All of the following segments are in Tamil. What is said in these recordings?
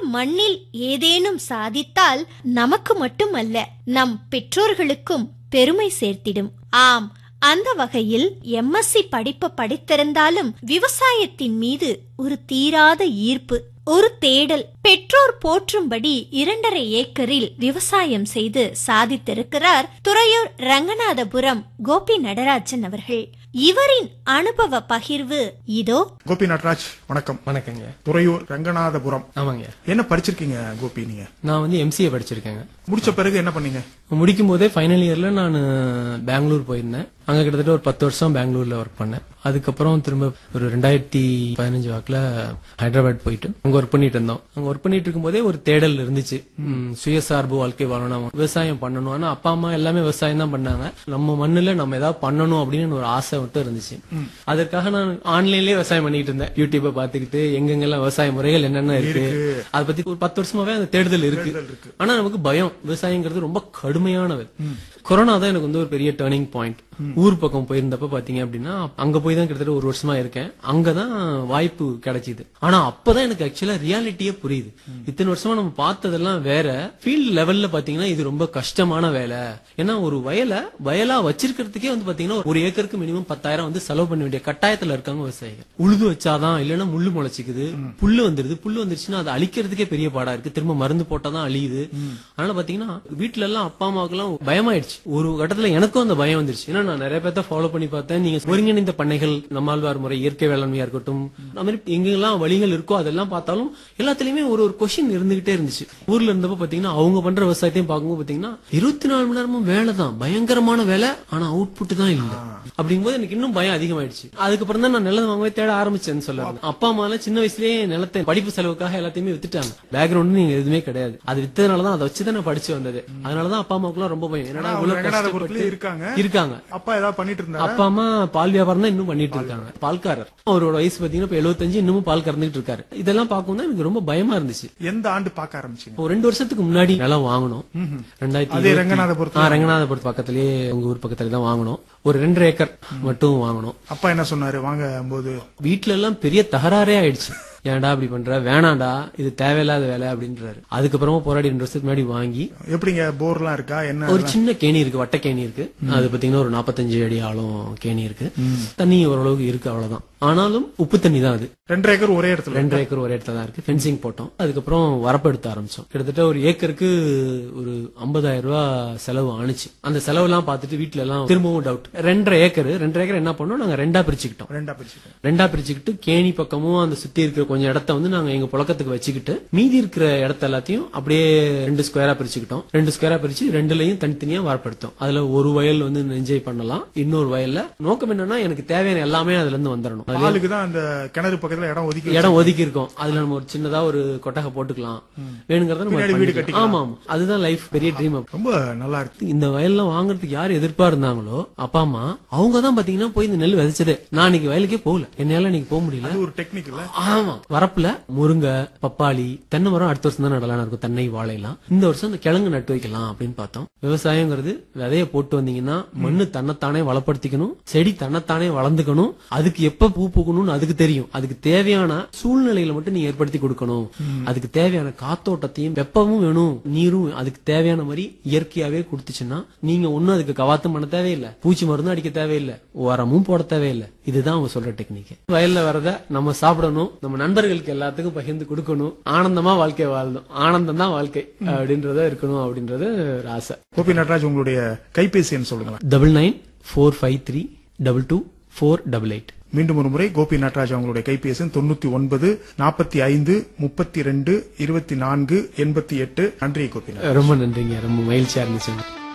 மண்ணில் ஏதேனும் சாதித்தால் நமக்கு மட்டுமல்ல நம் பெற்றோர்களுக்கும் பெருமை சேர்த்திடும் ஆம் அந்த வகையில் எம்எஸ்சி படிப்பு படித்திருந்தாலும் விவசாயத்தின் மீது ஒரு தீராத ஈர்ப்பு ஒரு தேடல் பெற்றோர் போற்றும்படி இரண்டரை ஏக்கரில் விவசாயம் செய்து சாதித்திருக்கிறார் துறையூர் ரங்கநாதபுரம் கோபி நடராஜன் அவர்கள் இவரின் அனுபவ பகிர்வு இதோ கோபி நட்ராஜ் வணக்கம் வணக்கங்க துறையூர் ரங்கநாதபுரம் ஆமாங்க என்ன படிச்சிருக்கீங்க கோபி நீங்க நான் வந்து எம்சிஏ படிச்சிருக்கேங்க முடிச்ச பிறகு என்ன பண்ணீங்க முடிக்கும் போதே ஃபைனல் இயர்ல நான் பெங்களூர் போயிருந்தேன் அங்க கிட்டத்தட்ட ஒரு பத்து வருஷம் பெங்களூர்ல ஒர்க் பண்ணேன் அதுக்கப்புறம் திரும்ப ஒரு ரெண்டாயிரத்தி பதினஞ்சு வாக்குல ஹைதராபாத் போயிட்டு அங்க ஒர்க் பண்ணிட்டு இருந்தோம் அங்க ஒர்க் பண்ணிட்டு இருக்கும் போதே ஒரு தேடல் இருந்துச்சு ம், சுயசார்பு வாழ்க்கை வாழணும் விவசாயம் பண்ணணும் ஆனா அப்பா அம்மா எல்லாமே விவசாயம் தான் பண்ணாங்க நம்ம மண்ணுல நம்ம ஏதாவது பண்ணணும் அப்படின்னு ஒரு ஆசை மட்டும் இருந்துச்சு அதற்காக நான் ஆன்லைன்லயே விவசாயம் பண்ணிட்டு இருந்தேன் யூடியூப்பை பாத்துக்கிட்டு எங்கெங்கெல்லாம் விவசாய முறைகள் என்னென்ன இருக்கு அதை பத்தி ஒரு பத்து வருஷமாவே அந்த தேடுதல் இருக்கு ஆனா நமக்கு பயம் விவசாயங்கிறது ரொம்ப கடுமையானது கொரோனா தான் எனக்கு வந்து ஒரு பெரிய டேர்னிங் பாயிண்ட் ஊர் பக்கம் போயிருந்தப்ப பாத்தீங்க அப்படின்னா அங்க போய் தான் கிட்டத்தட்ட ஒரு வருஷமா இருக்கேன் அங்கதான் வாய்ப்பு கிடைச்சிது ஆனா அப்பதான் எனக்கு ஆக்சுவலா ரியாலிட்டியே புரியுது இத்தனை வருஷமா நம்ம பார்த்ததெல்லாம் வேற ஃபீல்ட் லெவல்ல பாத்தீங்கன்னா இது ரொம்ப கஷ்டமான வேலை ஏன்னா ஒரு வயலை வயலா வச்சிருக்கிறதுக்கே வந்து பாத்தீங்கன்னா ஒரு ஏக்கருக்கு மினிமம் பத்தாயிரம் வந்து செலவு பண்ண வேண்டிய கட்டாயத்துல இருக்காங்க விவசாயிகள் உழுது வச்சாதான் இல்லைன்னா முள்ளு முளைச்சிக்குது புல்லு வந்துருது புல்லு வந்துருச்சுன்னா அதை அழிக்கிறதுக்கே பெரிய பாடா இருக்கு திரும்ப மருந்து போட்டாதான் அழியுது அதனால பாத்தீங்கன்னா வீட்டுல எல்லாம் அப்பா அம்மாவுக்கு எல்லாம் பயமாயிடுச்சு ஒரு கட்டத்துல எனக்கும் அந்த பயம் வந்துருச்சு ஏன்னா நான் நிறைய பேர்த்த ஃபாலோ பண்ணி பார்த்தேன் நீங்க ஒருங்கிணைந்த பண்ணைகள் நம்மாழ்வார் முறை இயற்கை வேளாண்மையா இருக்கட்டும் அந்த மாதிரி எங்கெல்லாம் வழிகள் இருக்கோ அதெல்லாம் பார்த்தாலும் எல்லாத்துலயுமே ஒரு ஒரு கொஸ்டின் இருந்துகிட்டே இருந்துச்சு ஊர்ல இருந்தப்ப பாத்தீங்கன்னா அவங்க பண்ற விவசாயத்தையும் பார்க்கும்போது பாத்தீங்கன்னா இருபத்தி நாலு மணி நேரமும் வேலை தான் பயங்கரமான வேலை ஆனா அவுட்புட் தான் இல்ல அப்படிங்கும்போது எனக்கு இன்னும் பயம் அதிகமாயிடுச்சு அதுக்கப்புறம் தான் நான் நிலம் வாங்கவே தேட ஆரம்பிச்சேன்னு சொல்லலாம் அப்பா அம்மா எல்லாம் சின்ன வயசுலயே நிலத்தை படிப்பு செலவுக்காக எல்லாத்தையுமே வித்துட்டாங்க பேக்ரவுண்ட் நீங்க எதுவுமே கிடையாது அது வித்ததுனாலதான் அதை வச்சுதான் நான் படிச்சு வந்தது அதனாலதான் அப்பா அம்மாவுக்குலாம் ரொம்ப பயம் என்னடா அவங்க இவ்வளவு ரங்கநாதபுரத்துல கஷ்டப்பட்டு இருக்காங்க இருக்காங்க அப்பா ஏதாவது பண்ணிட்டு இருந்தாரா அப்பா அம்மா பால் வியாபாரம் தான் இன்னும் பண்ணிட்டு இருக்காங்க பால்காரர் அவரோட வயசு பாத்தீங்கன்னா இப்ப 75 இன்னமும் பால் கறந்துட்டு இருக்காரு இதெல்லாம் பார்க்கும் தான் எனக்கு ரொம்ப பயமா இருந்துச்சு எந்த ஆண்டு பார்க்க ஆரம்பிச்சீங்க ஒரு ரெண்டு வருஷத்துக்கு முன்னாடி நிலம் வாங்கணும் ரெண்டாயிரத்தி அதே இருபத்தி- ரங்கநாதபுரத்துல ஆ, ரங்கநாதபுரத்து பக்கத்திலேயே உங்க ஊர் பக்கத்துல தான் வாங்கணும் ஒரு ரெண்டரை ஏக்கர் மட்டும் வாங்கணும் அப்பா என்ன சொன்னாரு வாங்க போது வீட்ல எல்லாம் பெரிய தகராறே ஆயிடுச்சு ஏன்டா இப்படி பண்ற வேணாண்டா இது தேவையில்லாத வேலை அப்படின்றாரு அதுக்கப்புறமா போராடி ரெண்டு வருஷத்துக்கு முன்னாடி வாங்கி எப்படிங்க போர்லாம் இருக்கா என்ன ஒரு சின்ன கேணி இருக்கு வட்ட கேணி இருக்கு அது பாத்தீங்கன்னா ஒரு 45 அடி ஆழம் கேணி இருக்கு தண்ணி ஓரளவுக்கு இருக்கு அவ்வளவுதான் ஆனாலும் உப்பு தண்ணி தான் அது ரெண்டரை ஏக்கர் ஒரே இடத்துல ரெண்டரை ஏக்கர் ஒரு இடத்துல தான் இருக்கு ஃபென்சிங் போட்டோம் அதுக்கப்புறம் வரப்பு எடுத்த ஆரம்பிச்சோம் கிட்டத்தட்ட ஒரு ஏக்கருக்கு ஒரு 50000 ரூபாய் செலவு ஆணுச்சு அந்த செலவெல்லாம் பார்த்துட்டு வீட்ல எல்லாம் திரும்பவும் டவுட் ரெண்டரை ஏக்கர் ரெண்டரை ஏக்கர் என்ன பண்ணோம் நாங்க ரெண்டா பிரிச்சுக்கிட்டோம் ரெண்டா பிரிச்சுட்டேன் ரெண்டா பிரிச்சுக்கிட்டு கேணி பக்கமும் அந்த சுத்தி இருக்கிற கொஞ்சம் இடத்த வந்து நாங்க எங்க புழக்கத்துக்கு வச்சுக்கிட்டு மீதி இருக்கிற இடத்த எல்லாத்தையும் அப்படியே ரெண்டு ஸ்கொயரா பிரிச்சுக்கிட்டோம் ரெண்டு ஸ்கொயரா பிரிச்சு ரெண்டுலயும் தனித்தனியா வரப்படுத்தோம் அதுல ஒரு வயல் வந்து என்ஜாய் பண்ணலாம் இன்னொரு வயல்ல நோக்கம் என்னன்னா எனக்கு தேவையான எல்லாமே அதுல இருந்து வந்துடணும் அதுல பாலுக்கு தான் அந்த கிணறு பக்கத்துல இடம் ஒதுக்கி இடம் ஒதுக்கி இருக்கோம் அதுல நம்ம ஒரு சின்னதா ஒரு கொட்டகை போட்டுக்கலாம் வேணுங்கிறத நம்ம பின்னாடி வீடு பண்ணிக்கலாம். ஆமா ஆமா அதுதான் லைஃப் பெரிய ட்ரீம் ரொம்ப நல்லா இருக்கு இந்த வயல்லாம் வாங்குறதுக்கு யார் எதிர்ப்பா இருந்தாங்களோ அப்பா அம்மா அவங்க தான் பாத்தீங்கன்னா போய் இந்த நெல் விதைச்சதே நான் இன்னைக்கு வயலுக்கே போகல என்னால இன்னைக்கு போக முடியல அது ஒரு டெக்னிக் இல்ல ஆமா வரப்புல முருங்கை பப்பாளி தென்னை மரம் அடுத்த வருஷம் தான் நடலாம் இருக்கும் தென்னை வாழைலாம் இந்த வருஷம் இந்த கிழங்கு நட்டு வைக்கலாம் அப்படின்னு பார்த்தோம் விவசாயங்கிறது விதைய போட்டு வந்தீங்கன்னா மண்ணு தன்னைத்தானே வளப்படுத்திக்கணும் செடி தன்னைத்தானே வளர்ந்துக்கணும் அதுக்கு எப்ப பூ பூக்கணும்னு அதுக்கு தெரியும் அதுக்கு தேவையான சூழ்நிலைகளை மட்டும் நீ ஏற்படுத்தி கொடுக்கணும் அதுக்கு தேவையான காத்தோட்டத்தையும் வெப்பமும் வேணும் நீரும் அதுக்கு தேவையான மாதிரி இயற்கையாவே கொடுத்துச்சுன்னா நீங்க ஒண்ணும் அதுக்கு கவாத்தம் பண்ண தேவையில்லை பூச்சி மருந்தும் அடிக்க தேவையில்லை உரமும் போட தேவையில்லை இதுதான் அவங்க சொல்ற டெக்னிக் வயல்ல வரத நம்ம சாப்பிடணும் நம்ம நண்பர்களுக்கு எல்லாத்துக்கும் பகிர்ந்து கொடுக்கணும் ஆனந்தமா வாழ்க்கை வாழணும் ஆனந்தம் தான் வாழ்க்கை அப்படின்றத இருக்கணும் அப்படின்றது ஒரு ஆசை கோபி நட்ராஜ் உங்களுடைய கைபேசி எண் சொல்லுங்களேன் double nine four five three double two four double eight மீண்டும் ஒரு முறை கோபி நட்ராஜ் அவங்களுடைய கைபேசி எண் தொண்ணூத்தி ஒன்பது நாற்பத்தி ஐந்து முப்பத்தி ரெண்டு இருபத்தி நான்கு எண்பத்தி எட்டு நன்றி கோபி ரொம்ப நன்றிங்க ரொம்ப மகிழ்ச்சியா இருந்துச்சு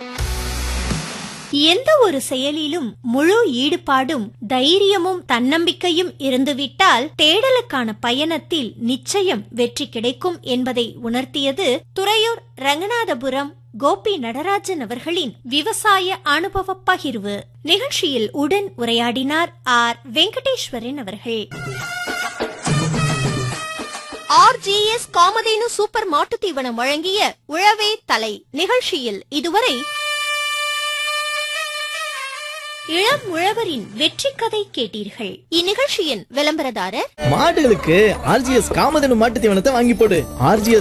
எந்த ஒரு செயலிலும் முழு ஈடுபாடும் தைரியமும் தன்னம்பிக்கையும் இருந்துவிட்டால் தேடலுக்கான பயணத்தில் நிச்சயம் வெற்றி கிடைக்கும் என்பதை உணர்த்தியது துறையூர் ரங்கநாதபுரம் கோபி நடராஜன் அவர்களின் விவசாய அனுபவ பகிர்வு நிகழ்ச்சியில் உடன் உரையாடினார் ஆர் வெங்கடேஸ்வரன் அவர்கள் ஆர்ஜிஎஸ் காமதேனு சூப்பர் மாட்டுத் தீவனம் வழங்கிய உழவே தலை நிகழ்ச்சியில் இதுவரை இளம் உழவரின் வெற்றி கதை கேட்டீர்கள் இந்நிகழ்ச்சியின் விளம்பரதாரர் மாடுகளுக்கு ஆர்ஜிஎஸ் காமதேனு மாட்டு தீவனத்தை வாங்கி போடு ஆர்ஜிஎஸ்